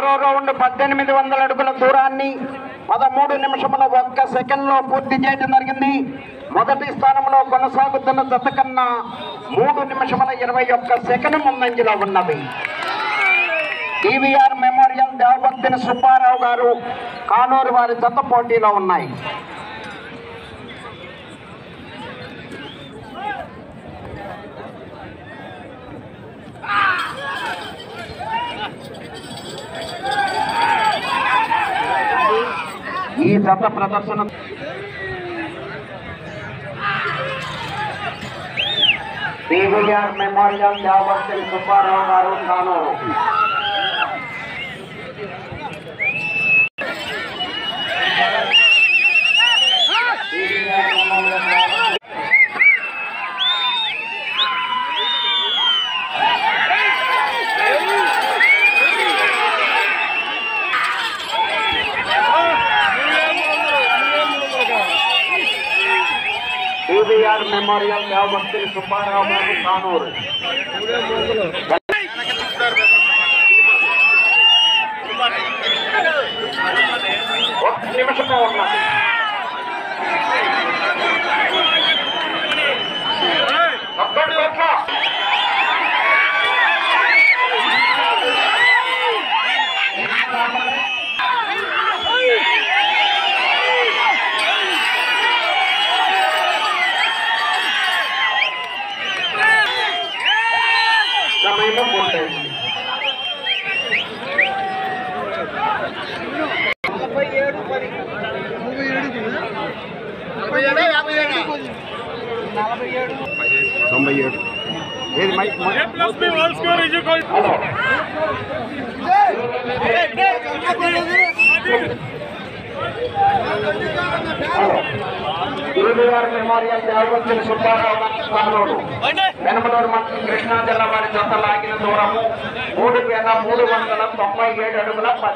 ఆరో రౌండ్ పద్దెనిమిది వందల అడుగుల దూరాన్ని పదమూడు నిమిషముల ఒక్క సెకండ్ లో పూర్తి చేయడం జరిగింది మొదటి స్థానంలో కొనసాగుతున్న జత కన్నా మూడు నిమిషముల ఇరవై ఒక్క సెకండ్ ముందంజలో ఉన్నవి టీవీఆర్ మెమోరియల్ దేవభక్తిని సుబ్బారావు గారు కానూరు వారి జత పోటీలో ఉన్నాయి ఈ జత ప్రదర్శన టీవీఆర్ మెమోరియల్ దేవభక్తిని సుబ్బారావు గారు కానూరు టీవీఆర్ మెమోరియల్ దేవభక్తిని సుబ్బారావు గారు కానూరు ఒక్క నిమిషమే ఉన్నది ఒక్కటి ఒక్క. సమయం పూర్తయింది తొంభై ఏడు ఏది mike plus b whole square is equal hello TVR memorial Devabhaktuni Subbarao గారి స్థానంలో వెనమలూరు మండలం కృష్ణా జిల్లా వారి జత లాగిన దూరము మూడు వేల మూడు వందల తొంభై ఏడు అడుగుల పది